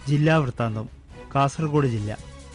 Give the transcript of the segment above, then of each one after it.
ജില്ലാ വൃത്താന്തം കാസർഗോഡ് ജില്ല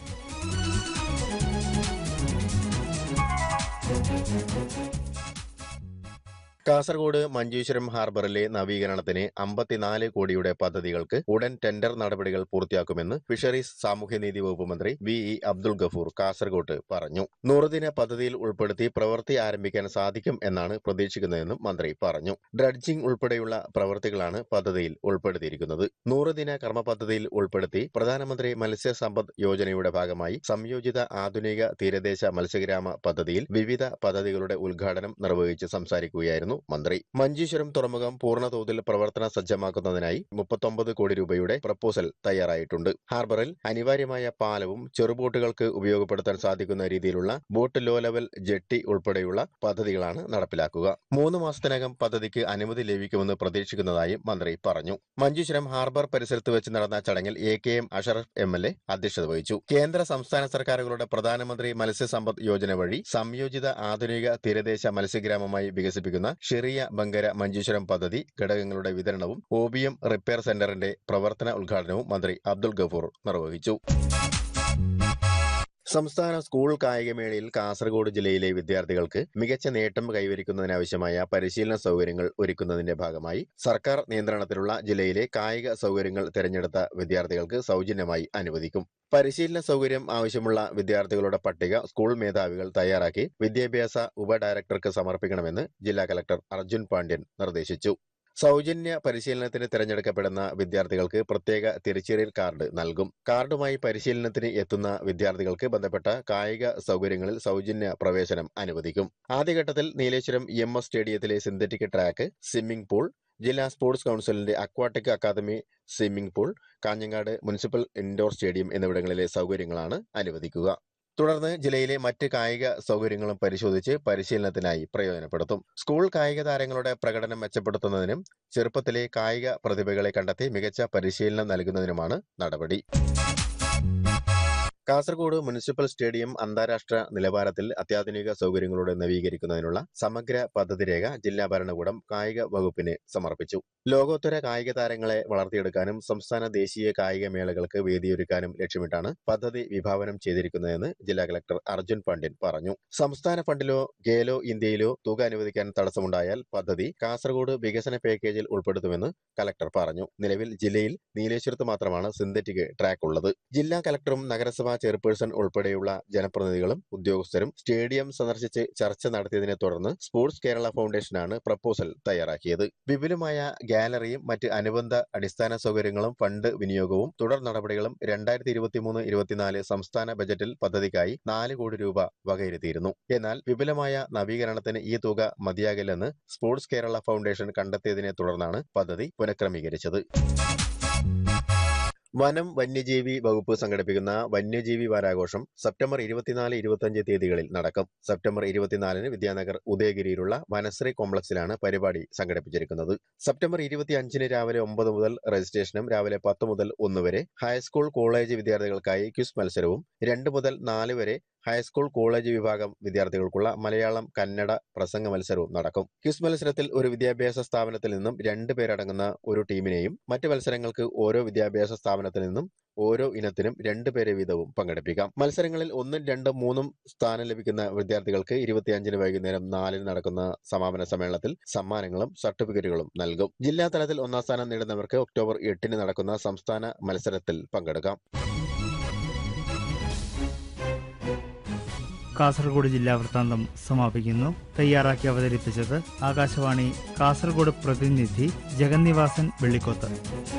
കാസർഗോഡ് മഞ്ചേശ്വരം ഹാർബറിലെ നവീകരണത്തിന് അമ്പത്തിനാല് കോടിയുടെ പദ്ധതികൾക്ക് ഉടൻ ടെൻഡർ നടപടികൾ പൂർത്തിയാക്കുമെന്ന് ഫിഷറീസ് സാമൂഹ്യനീതി വകുപ്പ് മന്ത്രി വി ഇ അബ്ദുൾ ഗഫൂർ കാസർഗോഡ് പറഞ്ഞു നൂറുദിന പദ്ധതിയിൽ ഉൾപ്പെടുത്തി പ്രവൃത്തി ആരംഭിക്കാൻ സാധിക്കും എന്നാണ് പ്രതീക്ഷിക്കുന്നതെന്നും മന്ത്രി പറഞ്ഞു ഡ്രഡ്ജിംഗ് ഉൾപ്പെടെയുള്ള പ്രവൃത്തികളാണ് പദ്ധതിയിൽ ഉൾപ്പെടുത്തിയിരിക്കുന്നത് നൂറുദിന കർമ്മ പദ്ധതിയിൽ ഉൾപ്പെടുത്തി പ്രധാനമന്ത്രി മത്സ്യ സമ്പദ് യോജനയുടെ ഭാഗമായി സംയോജിത ആധുനിക തീരദേശ മത്സ്യഗ്രാമ പദ്ധതിയിൽ വിവിധ പദ്ധതികളുടെ ഉദ്ഘാടനം നിർവഹിച്ച് സംസാരിക്കുകയായിരുന്നു മന്ത്രി മഞ്ചേശ്വരം തുറമുഖം പൂർണ്ണതോതിൽ പ്രവർത്തന സജ്ജമാക്കുന്നതിനായി മുപ്പത്തൊമ്പത് കോടി രൂപയുടെ പ്രപ്പോസൽ തയ്യാറായിട്ടുണ്ട് ഹാർബറിൽ അനിവാര്യമായ പാലവും ചെറുബോട്ടുകൾക്ക് ഉപയോഗപ്പെടുത്താൻ സാധിക്കുന്ന രീതിയിലുള്ള ബോട്ട് ലോ ലെവൽ ജെട്ടി ഉൾപ്പെടെയുള്ള പദ്ധതികളാണ് നടപ്പിലാക്കുക മൂന്ന് മാസത്തിനകം പദ്ധതിക്ക് അനുമതി ലഭിക്കുമെന്ന് പ്രതീക്ഷിക്കുന്നതായും മന്ത്രി പറഞ്ഞു മഞ്ചേശ്വരം ഹാർബർ പരിസരത്ത് വെച്ച് നടന്ന ചടങ്ങിൽ A K M Ashraf M L A അധ്യക്ഷത വഹിച്ചു കേന്ദ്ര സംസ്ഥാന സർക്കാരുകളുടെ പ്രധാനമന്ത്രി മത്സ്യസമ്പദ് യോജന വഴി സംയോജിത ആധുനിക തീരദേശ മത്സ്യഗ്രാമമായി വികസിപ്പിക്കുന്ന ഷെറിയ ബങ്കര മഞ്ചേശ്വരം പദ്ധതി ഘടകങ്ങളുടെ വിതരണവും ഒ ബി എം റിപ്പയർ സെന്ററിന്റെ പ്രവർത്തന ഉദ്ഘാടനവും മന്ത്രി അബ്ദുൾ ഗഫൂർ നിർവഹിച്ചു സംസ്ഥാന സ്കൂൾ കായികമേളയിൽ കാസർഗോഡ് ജില്ലയിലെ വിദ്യാർത്ഥികൾക്ക് മികച്ച നേട്ടം കൈവരിക്കുന്നതിനാവശ്യമായ പരിശീലന സൗകര്യങ്ങൾ ഒരുക്കുന്നതിന്റെ ഭാഗമായി സർക്കാർ നിയന്ത്രണത്തിലുള്ള ജില്ലയിലെ കായിക സൗകര്യങ്ങൾ തിരഞ്ഞെടുത്ത വിദ്യാർത്ഥികൾക്ക് സൗജന്യമായി അനുവദിക്കും പരിശീലന സൗകര്യം ആവശ്യമുള്ള വിദ്യാർത്ഥികളുടെ പട്ടിക സ്കൂൾ മേധാവികൾ തയ്യാറാക്കി വിദ്യാഭ്യാസ ഉപഡയറക്ടർക്ക് സമർപ്പിക്കണമെന്ന് ജില്ലാ കലക്ടർ അർജുൻ പാണ്ഡ്യൻ നിർദ്ദേശിച്ചു സൗജന്യ പരിശീലനത്തിന് തിരഞ്ഞെടുക്കപ്പെടുന്ന വിദ്യാർത്ഥികൾക്ക് പ്രത്യേക തിരിച്ചറിയൽ കാർഡ് നൽകും കാർഡുമായി പരിശീലനത്തിന് എത്തുന്ന വിദ്യാർത്ഥികൾക്ക് ബന്ധപ്പെട്ട കായിക സൗകര്യങ്ങളിൽ സൗജന്യ പ്രവേശനം അനുവദിക്കും ആദ്യഘട്ടത്തിൽ നീലേശ്വരം എം എസ് സ്റ്റേഡിയത്തിലെ സിന്തറ്റിക് ട്രാക്ക് സ്വിമ്മിംഗ് പൂൾ ജില്ലാ സ്പോർട്സ് കൌൺസിലിന്റെ aquatic academy swimming pool Kanhangad municipal indoor stadium എന്നിവിടങ്ങളിലെ സൗകര്യങ്ങളാണ് അനുവദിക്കുക തുടർന്ന് ജില്ലയിലെ മറ്റ് കായിക സൗകര്യങ്ങളും പരിശോധിച്ച് പരിശീലനത്തിനായി പ്രയോജനപ്പെടുത്തും സ്കൂൾ കായിക താരങ്ങളുടെ പ്രകടനം മെച്ചപ്പെടുത്തുന്നതിനും ചെറുപ്പത്തിലെ കായിക പ്രതിഭകളെ കണ്ടെത്തി മികച്ച പരിശീലനം നൽകുന്നതിനുമാണ് നടപടി കാസർഗോഡ് മുനിസിപ്പൽ സ്റ്റേഡിയം അന്താരാഷ്ട്ര നിലവാരത്തിൽ അത്യാധുനിക സൗകര്യങ്ങളോടെ നവീകരിക്കുന്നതിനുള്ള സമഗ്ര പദ്ധതി രേഖ ജില്ലാ ഭരണകൂടം കായിക വകുപ്പിന് സമർപ്പിച്ചു ലോകോത്തര കായിക താരങ്ങളെ വളർത്തിയെടുക്കാനും സംസ്ഥാന ദേശീയ കായിക മേളകൾക്ക് വേദിയൊരുക്കാനും ലക്ഷ്യമിട്ടാണ് പദ്ധതി വിഭാവനം ചെയ്തിരിക്കുന്നതെന്ന് ജില്ലാ കളക്ടർ അർജുൻ പാണ്ഡ്യൻ പറഞ്ഞു സംസ്ഥാന ഫണ്ടിലോ ഗേലോ ഇന്ത്യയിലോ തുക അനുവദിക്കാൻ തടസ്സമുണ്ടായാൽ പദ്ധതി കാസർഗോഡ് വികസന പാക്കേജിൽ ഉൾപ്പെടുത്തുമെന്ന് കലക്ടർ പറഞ്ഞു നിലവിൽ ജില്ലയിൽ നീലേശ്വരത്ത് മാത്രമാണ് സിന്തറ്റിക് ട്രാക്ക് ഉള്ളത് ജില്ലാ കലക്ടറും നഗരസഭാ ചെയർപേഴ്സൺ ഉൾപ്പെടെയുള്ള ജനപ്രതിനിധികളും ഉദ്യോഗസ്ഥരും സ്റ്റേഡിയം സന്ദർശിച്ച് ചർച്ച നടത്തിയതിനെ തുടർന്ന് സ്പോർട്സ് കേരള ഫൗണ്ടേഷനാണ് പ്രപ്പോസൽ തയ്യാറാക്കിയത് വിപുലമായ ഗാലറിയും മറ്റ് അനുബന്ധ അടിസ്ഥാന സൗകര്യങ്ങളും ഫണ്ട് വിനിയോഗവും തുടർ നടപടികളും രണ്ടായിരത്തി ഇരുപത്തിമൂന്ന് ഇരുപത്തിനാല് സംസ്ഥാന ബജറ്റിൽ പദ്ധതിക്കായി നാല് കോടി രൂപ വകയിരുത്തിയിരുന്നു എന്നാൽ വിപുലമായ നവീകരണത്തിന് ഈ തുക മതിയാകില്ലെന്ന് സ്പോർട്സ് കേരള ഫൗണ്ടേഷൻ കണ്ടെത്തിയതിനെ തുടർന്നാണ് പദ്ധതി പുനഃക്രമീകരിച്ചത് വനം വന്യജീവി വകുപ്പ് സംഘടിപ്പിക്കുന്ന വന്യജീവി വാരാഘോഷം സെപ്റ്റംബർ ഇരുപത്തിനാല് ഇരുപത്തിയഞ്ച് തീയതികളിൽ നടക്കും സെപ്റ്റംബർ ഇരുപത്തിനാലിന് വിദ്യാനഗർ ഉദയഗിരിയിലുള്ള വനശ്രീ കോംപ്ലക്സിലാണ് പരിപാടി സംഘടിപ്പിച്ചിരിക്കുന്നത് സെപ്റ്റംബർ ഇരുപത്തിയഞ്ചിന് രാവിലെ ഒമ്പത് മുതൽ രജിസ്ട്രേഷനും രാവിലെ പത്ത് മുതൽ ഒന്ന് വരെ ഹൈസ്കൂൾ കോളേജ് വിദ്യാർത്ഥികൾക്കായി ക്വിസ് മത്സരവും രണ്ട് മുതൽ നാല് വരെ ഹൈസ്കൂൾ കോളേജ് വിഭാഗം വിദ്യാർത്ഥികൾക്കുള്ള മലയാളം കന്നഡ പ്രസംഗ മത്സരവും നടക്കും ക്വിസ് മത്സരത്തിൽ ഒരു വിദ്യാഭ്യാസ സ്ഥാപനത്തിൽ നിന്നും രണ്ട് പേരടങ്ങുന്ന ഒരു ടീമിനെയും മറ്റ് മത്സരങ്ങൾക്ക് ഓരോ വിദ്യാഭ്യാസ സ്ഥാപനത്തിൽ നിന്നും ഓരോ ഇനത്തിനും രണ്ട് പേരെ വീതവും പങ്കെടുപ്പിക്കാം മത്സരങ്ങളിൽ ഒന്നും രണ്ടും മൂന്നും സ്ഥാനം ലഭിക്കുന്ന വിദ്യാർത്ഥികൾക്ക് ഇരുപത്തിയഞ്ചിന് വൈകുന്നേരം നാലിന് നടക്കുന്ന സമാപന സമ്മേളനത്തിൽ സമ്മാനങ്ങളും സർട്ടിഫിക്കറ്റുകളും നൽകും ജില്ലാ തലത്തിൽ ഒന്നാം സ്ഥാനം നേടുന്നവർക്ക് ഒക്ടോബർ എട്ടിന് നടക്കുന്ന സംസ്ഥാന മത്സരത്തിൽ പങ്കെടുക്കാം കാസർഗോഡ് ജില്ലാ വൃത്താന്തം സമാപിക്കുന്നു തയ്യാറാക്കി അവതരിപ്പിച്ചത് ആകാശവാണി കാസർഗോഡ് പ്രതിനിധി ജഗന്നിവാസൻ വെള്ളിക്കോത്ത്